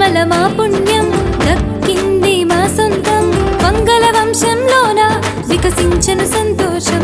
జన్మల మా పుణ్యం దక్కింది మా సొంతం మంగళ వంశంలోన వికసించను సంతోషం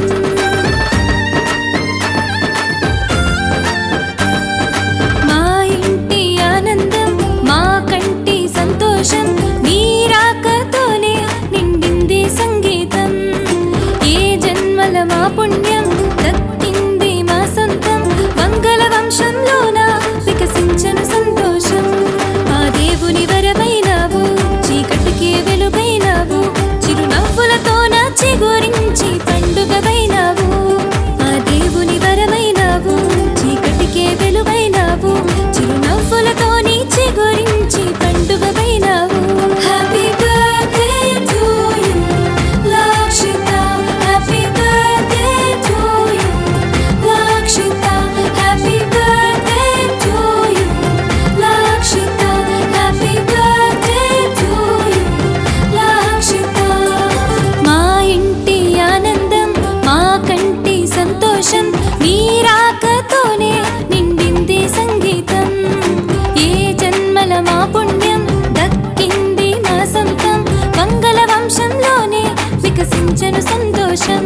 మా ఇంటి ఆనందం మా కంటి సంతోషం నీ రాకతోనే నిండింది సంగీతం ఏ జన్మల మా పుణ్యం దక్కింది మా సొంతం మంగళ వంశంలోన వికసించను సంతోషం ఆ దేవుని వరమైనావు చీకటికి వెలుగైనావు చిరునవ్వులతో నా చిగురించి పండుగవైనావు ఆ దేవుని వరమైనావు చీకటికే వెలుగైనావు చిరునవ్వులతో నీ చిగురించి పండుగవైనావు happy birthday to you Lakshitha happy birthday to you Lakshitha happy birthday to you Lakshitha happy birthday to you Lakshitha మా ఇంటి ఆనందం మా కంటి సంతోషం నీ రాకతోనే నిండింది సంగీతం ఏ జన్మల మా పుణ్యం దక్కింది మా సొంతం మంగళ వంశంలోనే వికసించను సంతోషం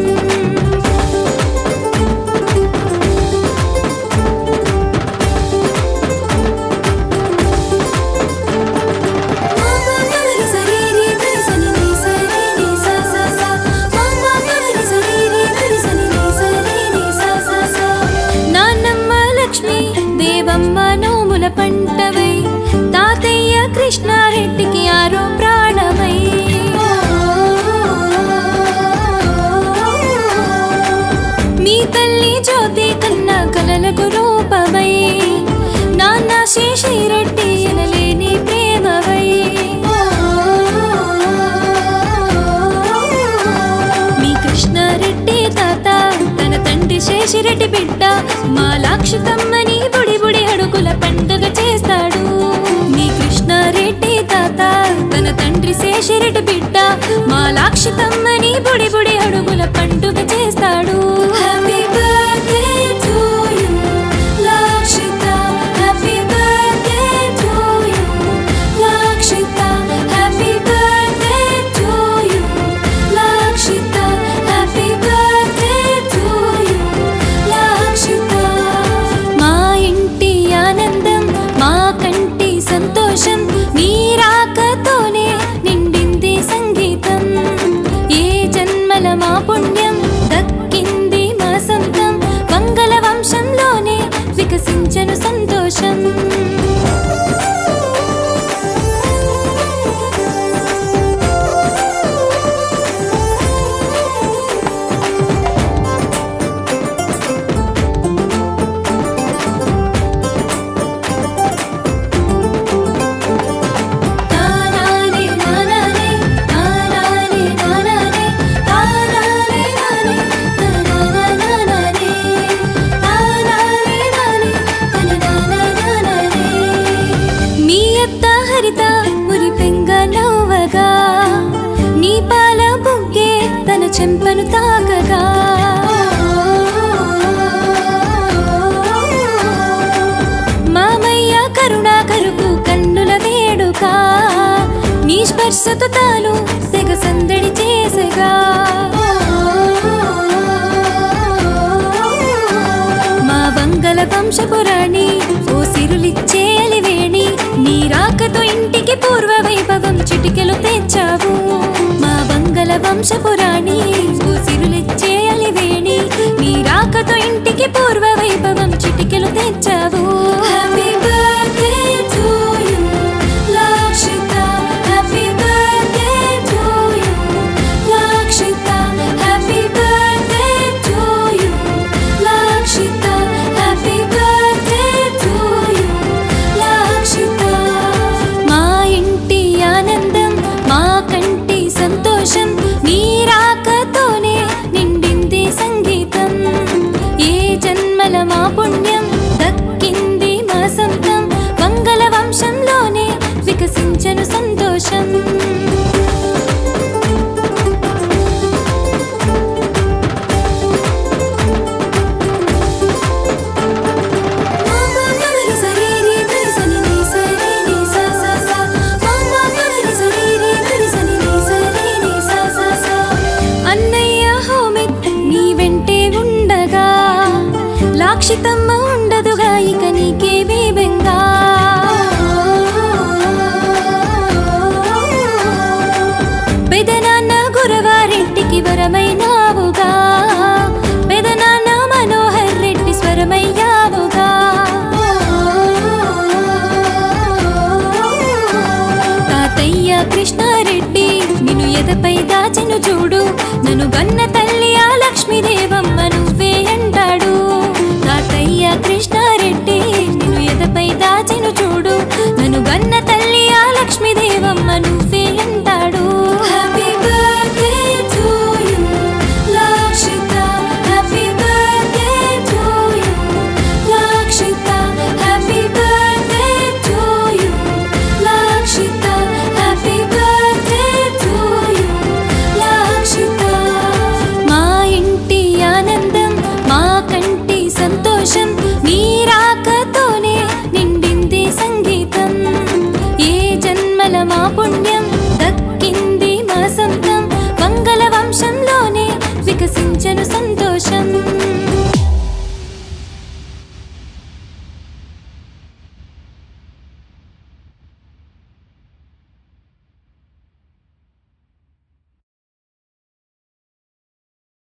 నాన్నమ్మ లక్ష్మి దేవమ్మ నోముల పంటవై తాతయ్య కృష్ణారెడ్డికి ఆరో ప్రాణమై మీ తల్లి జ్యోతి కన్నా కలలకు రూపమై నాన్న శేషిరెడ్డి ఎనలేని ప్రేమవై మీ కృష్ణారెడ్డి తాత తన తండ్రి శేషిరెడ్డి బిడ్డ మా లాక్షితమ్మని బుడి బుడి అడుగుల పండుగ చేస్తాడు మీ కృష్ణారెడ్డి తాత తన తండ్రి శేషిరెడ్డి బిడ్డ మా లాక్షితమ్మని బుడి బుడి అడుగుల పండుగ చేస్తాడు happy birthday to you Lakshitha happy birthday to you Lakshitha happy birthday to you Lakshitha happy birthday to you Lakshitha మా ఇంటి ఆనందం మా కంటి సంతోషం నీ రాకతోనే నిండింది సంగీతం ఏ జన్మల మా పుణ్యం దక్కింది మా సొంతం మంగళ వంశంలోనే వికసించను సంతోషం తానానే నానానే తానానే నానానే తానానే నానే తననానానానే తానానే నానే తననానానానే మీ అత్త హరిత మురి పెంగ నవ్వగా నీ పాల బుగ్గే తన చెంపను తాకగా మామయ్య కరుణాకరుకు కన్నుల వేడుక నీ స్పర్శతో తాను తెగ సందడి చేసగా మా వంగల వంశపురాణి ఓ సిరులిచ్చే అలివేణి నీ రాకతో ఇంటికి పూర్వ వైభవం చిటికెలు తెచ్చావు మా వంగల వంశపురాణి ఓ సిరులిచ్చే అలివేణి నీ రాకతో ఇంటికి పూర్వ వైభవం చిటికెలు తెచ్చావు happy birthday to you Lakshitha happy birthday to you Lakshitha happy birthday to you Lakshitha happy birthday to you Lakshitha మా ఇంటి ఆనందం మా కంటి సంతోషం నీ రాకతో కృష్ణారెడ్డి నిన్ను ఎదపై